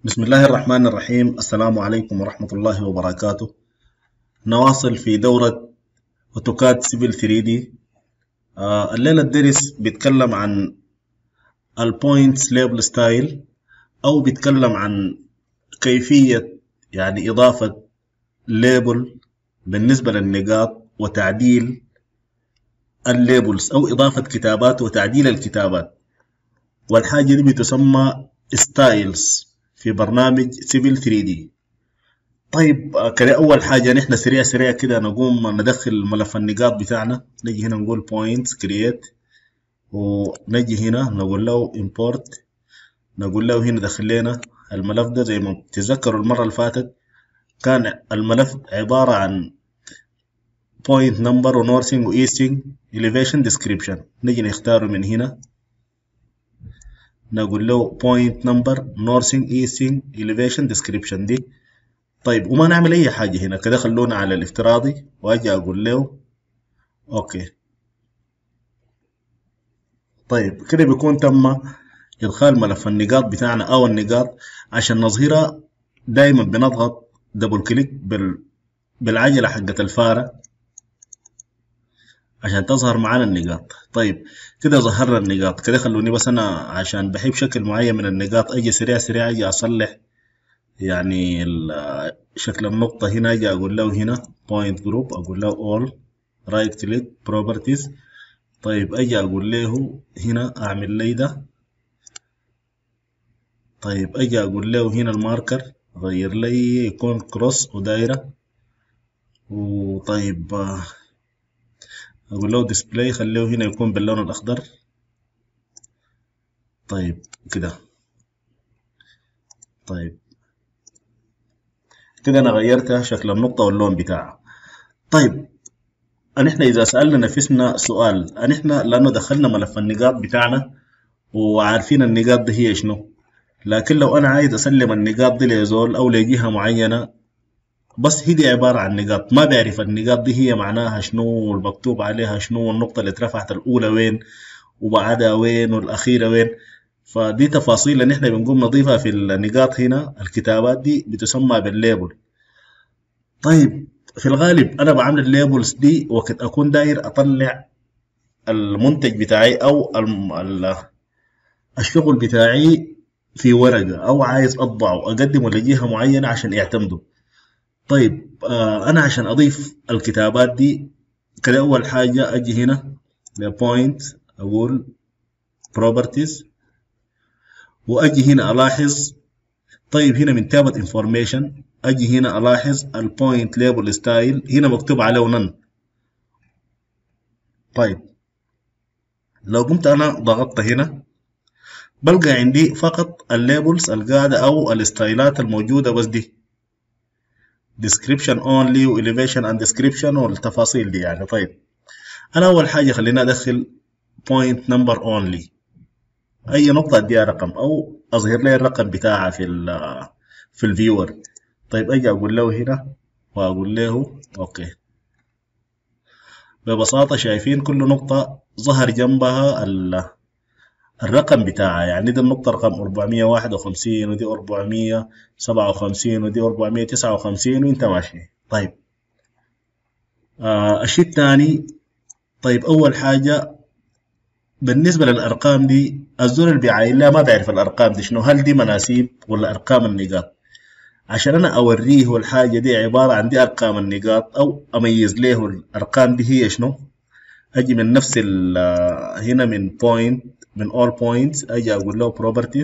بسم الله الرحمن الرحيم السلام عليكم ورحمة الله وبركاته نواصل في دورة أوتوكاد سيفل 3 دي آه الليلة الدرس بيتكلم عن البوينتس ليبل ستايل أو بيتكلم عن كيفية يعني إضافة ليبل بالنسبة للنقاط وتعديل الليبلز أو إضافة كتابات وتعديل الكتابات والحاجة دي بتسمى ستايلز في برنامج سيفل 3 دي طيب آه، كده اول حاجه نحن سريع سريع كده نقوم ندخل ملف النقاط بتاعنا نجي هنا نقول points create ونجي هنا نقول له import نقول له هنا دخل لنا الملف ده زي ما تتذكروا المره اللي فاتت كان الملف عباره عن point number ونورسينج وإيستينج elevation description نجي نختاره من هنا نقول له point number northing easting elevation description دي طيب وما نعمل اي حاجة هنا كده خلونا على الافتراضي واجي اقول له اوكي طيب كده بيكون تم ادخال ملف النقاط بتاعنا او النقاط عشان نظهرها دايما بنضغط دبل كليك بال... بالعجلة حقت الفارة عشان تظهر معانا النقاط طيب كده ظهرنا النقاط كده خلوني بس انا عشان بحب شكل معين من النقاط اجي سريع سريع اجي اصلح يعني ال- شكل النقطة هنا اجي اقول له هنا point group اقول له all right click properties طيب اجي اقول له هنا اعمل لي ده طيب اجي اقول له هنا الماركر غير لي يكون كروس ودايرة وطيب آه، اقول له ديسبلاي خليه هنا يكون باللون الاخضر طيب كده طيب كده انا غيرت شكل النقطة واللون بتاعها طيب ان احنا اذا سألنا نفسنا سؤال ان احنا لانه دخلنا ملف النقاط بتاعنا وعارفين النقاط دي هي شنو لكن لو انا عايز اسلم النقاط دي لزول او لجهة معينة بس هي دي عبارة عن نقاط ما بعرف النقاط دي هي معناها شنو والمكتوب عليها شنو والنقطة اللي اترفعت الأولى وين وبعدها وين والأخيرة وين فدي تفاصيل اللي احنا بنقوم نضيفها في النقاط هنا الكتابات دي بتسمى بالليبل طيب في الغالب أنا بعمل الليبلز دي وقت أكون داير أطلع المنتج بتاعي أو الم- ال- الشغل بتاعي في ورقة أو عايز أطبعه أقدمه لجهة معينة عشان يعتمدوا طيب آه انا عشان اضيف الكتابات دي كده اول حاجه اجي هنا لبوينت اقول properties واجي هنا الاحظ طيب هنا من تابت انفورميشن اجي هنا الاحظ البوينت ليبل ستايل هنا مكتوب عليه نن طيب لو قمت انا ضغطت هنا بلقى عندي فقط الليبلز القاعده او الستايلات الموجوده بس دي description only و elevation and description والتفاصيل دي يعني طيب انا اول حاجه خلينا ادخل point number only اي نقطه اديها رقم او اظهر لي الرقم بتاعها في ال في الفيور طيب اجي اقول له هنا واقول له اوكي ببساطه شايفين كل نقطه ظهر جنبها ال- الرقم بتاعها يعني دي النقطة رقم 451 ودي 457 ودي 459 وانت ماشي طيب آه الشيء الثاني طيب أول حاجة بالنسبة للأرقام دي الزول اللي بيعاين لها ما بيعرف الأرقام دي شنو هل دي مناسيب ولا أرقام النقاط عشان أنا أوريه الحاجة دي عبارة عن دي أرقام النقاط أو أميز له الأرقام دي هي شنو أجي من نفس ال هنا من point من all points أجي أقول له properties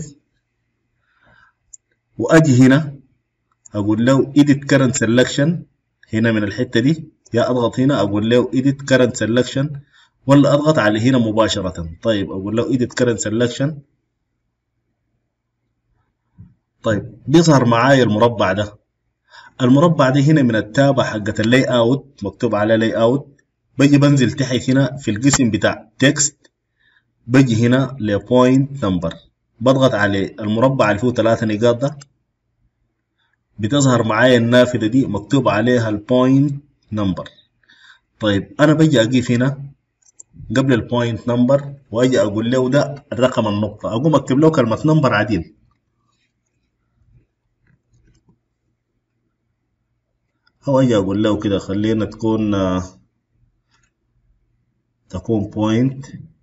وأجي هنا أقول له edit current selection هنا من الحتة دي يا أضغط هنا أقول له edit current selection ولا أضغط على هنا مباشرة طيب أقول له edit current selection طيب بيظهر معايا المربع ده المربع ده هنا من التابة حقت اللاي اوت مكتوب على لاي اوت بجي بنزل تحت هنا في القسم بتاع تكست بجي هنا لبوينت نمبر بضغط على المربع اللي فيه ثلاثة نقاط ده بتظهر معايا النافذة دي مكتوب عليها البوينت نمبر طيب أنا بجي أقيف هنا قبل البوينت نمبر وأجي أقول له ده رقم النقطة أقوم أكتب له كلمة نمبر عديل أو أجي أقول له كده خلينا تكون آه، تكون بوينت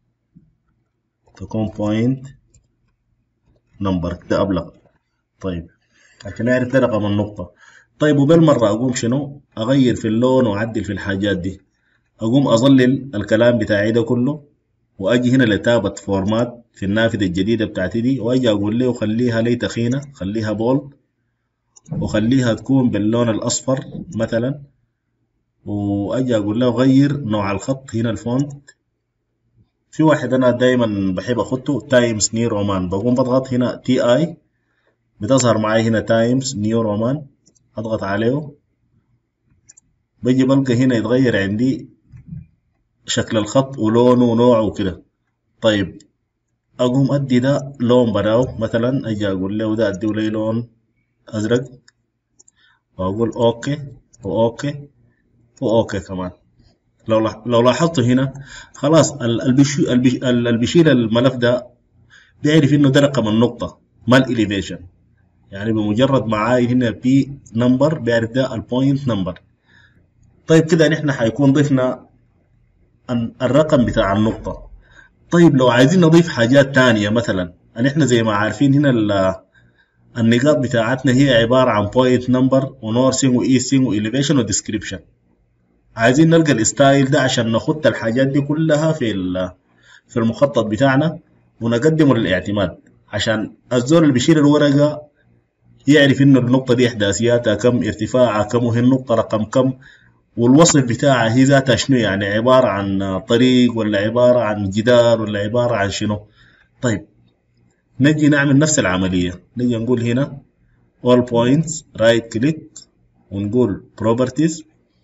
تكون بوينت نمبر ده أبلغ طيب عشان أعرف ده رقم النقطة طيب وبالمرة أقوم شنو أغير في اللون وأعدل في الحاجات دي أقوم أظلل الكلام بتاعي ده كله وأجي هنا لتابة فورمات في النافذة الجديدة بتاعتي دي وأجي أقول له خليها لي تخينة خليها بولد وخليها تكون باللون الأصفر مثلا وأجي أقول له غير نوع الخط هنا الفونت في واحد أنا دايما بحب أخطه تايمز نيو رومان بقوم بضغط هنا تي آي بتظهر معي هنا تايمز نيو رومان أضغط عليه بجي بلقى هنا يتغير عندي شكل الخط ولونه ونوعه وكده طيب أقوم أدي ده لون براو مثلا أجي أقول له ده أديه لي لون أزرق وأقول أوكي وأوكي وأوكي كمان لو لاح- لو لاحظتوا هنا خلاص ال- البيشي- البيش- ال- اللي بيشيل الملف ده بيعرف إنه ده رقم النقطة ما الإليفيشن يعني بمجرد ما عايد هنا بي نمبر بيعرف ده البوينت نمبر طيب كده نحن حيكون ضفنا ال- الرقم بتاع النقطة طيب لو عايزين نضيف حاجات تانية مثلا ان احنا زي ما عارفين هنا ال- النقاط بتاعتنا هي عبارة عن بوينت نمبر ونورسينج وايستينج واليفيشن وديسكريبشن عايزين نلقى الستايل ده عشان نخط الحاجات دي كلها في ال- في المخطط بتاعنا ونقدمه للاعتماد عشان الزول اللي بيشيل الورقة يعرف انه النقطة دي احداثياتها كم ارتفاعها كم وهي النقطة رقم كم والوصف بتاعها هي ذاتها شنو يعني عبارة عن طريق ولا عبارة عن جدار ولا عبارة عن شنو طيب نجي نعمل نفس العملية نجي نقول هنا all points right click ونقول properties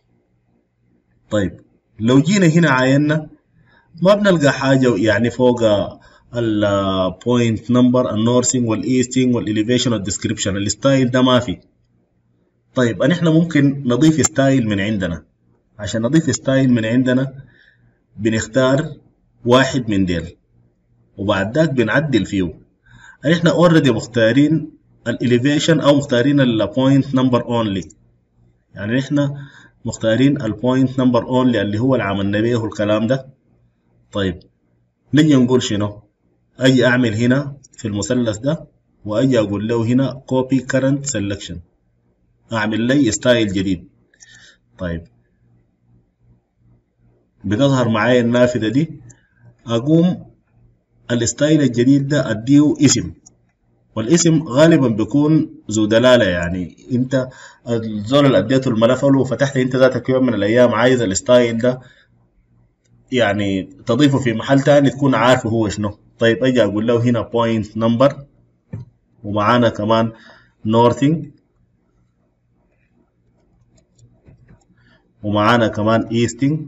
طيب لو جينا هنا عاينا ما بنلقى حاجة يعني فوق ال point number النورسينج والايستينج والاليفيشن والديسكريبشن الستايل ده ما في طيب أن احنا ممكن نضيف ستايل من عندنا عشان نضيف ستايل من عندنا بنختار واحد من ديل وبعد ذاك بنعدل فيه أن احنا اوريدي مختارين الاليفيشن او مختارين البوينت نمبر اونلي يعني احنا مختارين البوينت نمبر اونلي اللي هو اللي عملنا بيه الكلام ده طيب نجي نقول شنو اجي اعمل هنا في المثلث ده واجي اقول له هنا copy current selection اعمل لي ستايل جديد طيب بتظهر معايا النافذة دي اقوم الستايل الجديد ده اديه اسم والاسم غالبا بيكون ذو دلالة يعني انت الزول اللي اديته الملف له وفتحت انت ذاتك يوم من الايام عايز الستايل ده يعني تضيفه في محل تاني تكون عارفه هو شنو طيب اجي اقول له هنا بوينت نمبر ومعانا كمان نورثينج ومعانا كمان ايستينج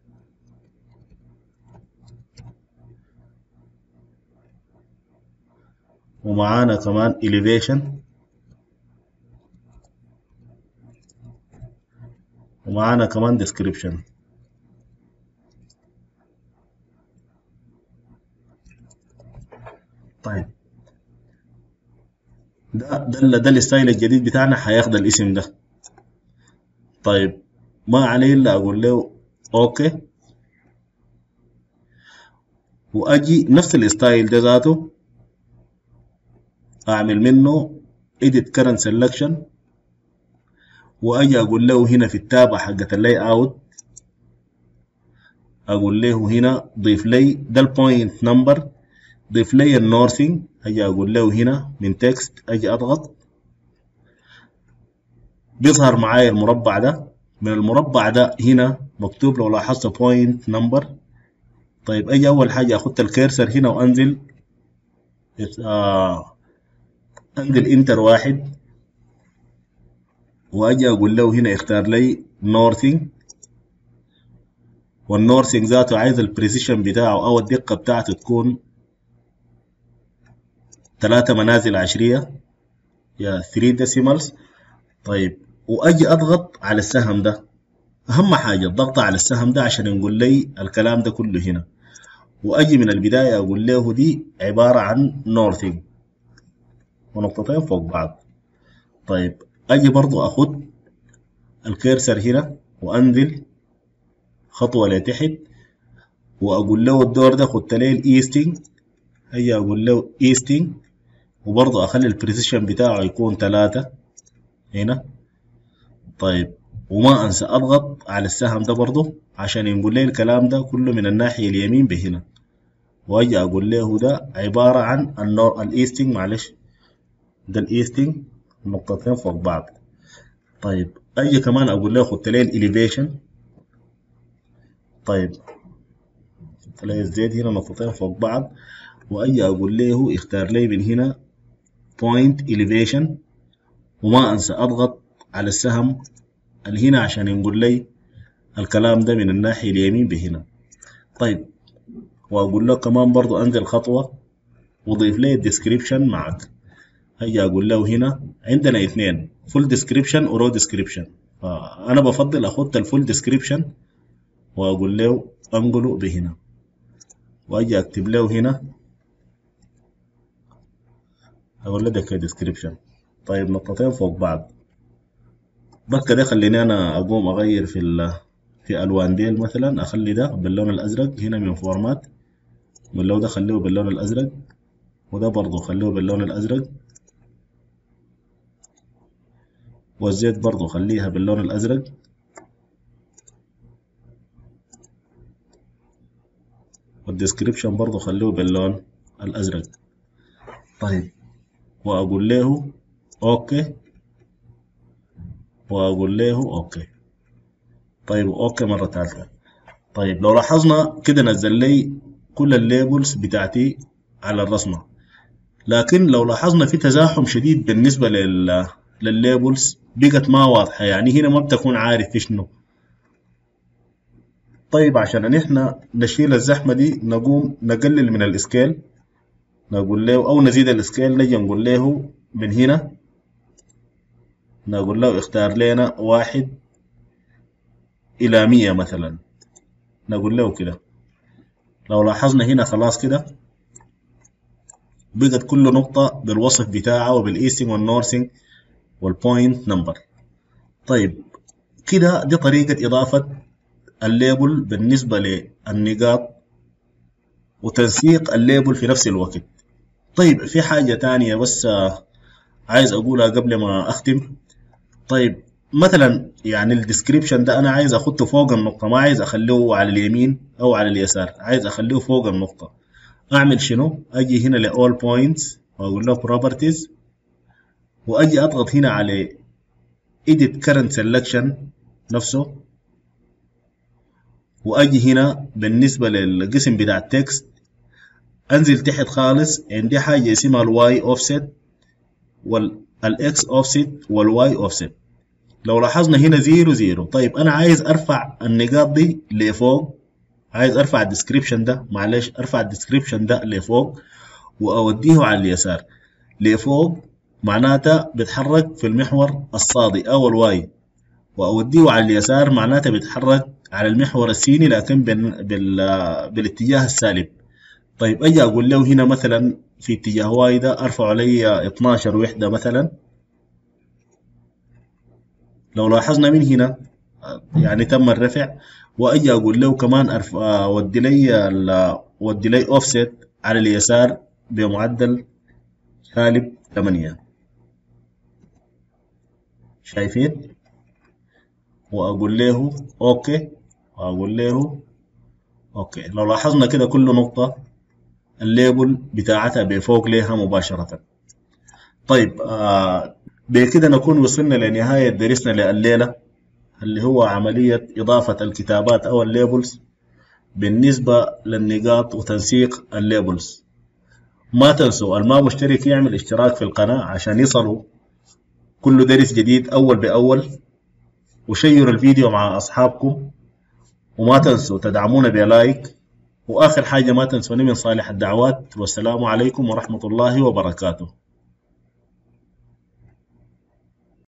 ومعانا كمان elevation ومعانا كمان description طيب ده ده ال- ده الستايل الجديد بتاعنا هياخد الاسم ده طيب ما عليه الا اقول له اوكي واجي نفس الستايل ده ذاته اعمل منه edit current selection واجي اقول له هنا في التابة حقت اللاي اوت اقول له هنا ضيف لي ده البوينت نمبر ضيف لي النورثينج اجي اقول له هنا من تكست اجي اضغط بيظهر معايا المربع ده من المربع ده هنا مكتوب لو لاحظت بوينت نمبر طيب اجي اول حاجة اخد الكيرسر هنا وانزل آه انقل انتر واحد واجي اقول له هنا اختار لي نورثينج والنورثينج ذاته عايز البريسيشن بتاعه او الدقة بتاعته تكون ثلاثة منازل عشرية يا 3 ديسيمالز طيب واجي اضغط على السهم ده اهم حاجة الضغط على السهم ده عشان يقول لي الكلام ده كله هنا واجي من البداية اقول له دي عبارة عن نورثينج ونقطتين فوق بعض طيب اجي برضو اخد الكيرسر هنا وانزل خطوة لتحت واقول له الدور ده خدت لي الايستنج هي اقول له ايستنج وبرضه اخلي البريسيشن بتاعه يكون ثلاثة هنا طيب وما انسى اضغط على السهم ده برضه عشان يقول لي الكلام ده كله من الناحية اليمين بهنا واجي اقول له ده عبارة عن الايستنج معلش ده الايستنج نقطتين فوق بعض طيب اجي كمان اقول له خدت لي الاليفيشن طيب خدت لي الزيت هنا نقطتين فوق بعض واجي اقول له اختار لي من هنا بوينت elevation وما انسى اضغط على السهم اللي هنا عشان يقول لي الكلام ده من الناحية اليمين بهنا طيب واقول له كمان برضو انزل خطوة وضيف لي الديسكريبشن معك هيجي اقول له هنا عندنا اثنين فول ديسكريبشن ورو ديسكريبشن فانا بفضل اخد الفول ديسكريبشن واقول له انقله بهنا واجي اكتب له هنا اقول له ده كديسكريبشن طيب نقطتين فوق بعض بس كده خليني انا اقوم اغير في ال في الوان ديل مثلا اخلي ده باللون الازرق هنا من فورمات واللون ده خليه باللون الازرق وده برضه خليه باللون الازرق والزيت برضه خليها باللون الازرق والديسكريبشن برضه خليه باللون الازرق طيب واقول له اوكي واقول له اوكي طيب اوكي مره ثالثه طيب لو لاحظنا كده نزل لي كل الليبلز بتاعتي على الرسمه لكن لو لاحظنا في تزاحم شديد بالنسبه لل للليبلز بقت ما واضحه يعني هنا ما بتكون عارف في شنو طيب عشان نحن نشيل الزحمه دي نقوم نقلل من الاسكيل نقول له او نزيد الاسكيل نجي نقول له من هنا نقول له اختار لنا واحد الى مية مثلا نقول له كده لو لاحظنا هنا خلاص كده بقت كل نقطة بالوصف بتاعها وبالايستنج والنورسنج والبوينت نمبر طيب كده دي طريقة إضافة الليبل بالنسبة للنقاط وتنسيق الليبل في نفس الوقت طيب في حاجة تانية بس عايز أقولها قبل ما أختم طيب مثلا يعني الديسكريبشن ده أنا عايز أخده فوق النقطة ما عايز أخليه على اليمين أو على اليسار عايز أخليه فوق النقطة أعمل شنو؟ أجي هنا ل all points وأقول له properties وأجي أضغط هنا على edit current selection نفسه وأجي هنا بالنسبة للقسم بتاع التكست انزل تحت خالص عندي حاجه اسمها الواي اوفست والاكس اوفست والواي اوفست لو لاحظنا هنا زيرو زيرو طيب انا عايز ارفع النقاط دي لفوق عايز ارفع الديسكريبشن ده معلش ارفع الديسكريبشن ده لفوق واوديه على اليسار لفوق معناتها بيتحرك في المحور الصادي او الواي واوديه على اليسار معناتها بيتحرك على المحور السيني لكن بال... بال... بالاتجاه السالب طيب اجي اقول له هنا مثلا في اتجاه واي ده ارفع علي 12 وحده مثلا لو لاحظنا من هنا يعني تم الرفع واجي اقول له كمان ارفع ودي لي ودي لي اوفست على اليسار بمعدل سالب 8 شايفين واقول له اوكي واقول له اوكي لو لاحظنا كده كل نقطه الليبل بتاعتها بفوق ليها مباشرة طيب آه بكده نكون وصلنا لنهاية درسنا لليلة اللي هو عملية إضافة الكتابات أو الليبلز بالنسبة للنقاط وتنسيق الليبلز ما تنسوا الما مشترك يعمل اشتراك في القناة عشان يصلوا كل درس جديد أول بأول وشيروا الفيديو مع أصحابكم وما تنسوا تدعمونا بلايك وآخر حاجة ما تنسوني من صالح الدعوات والسلام عليكم ورحمة الله وبركاته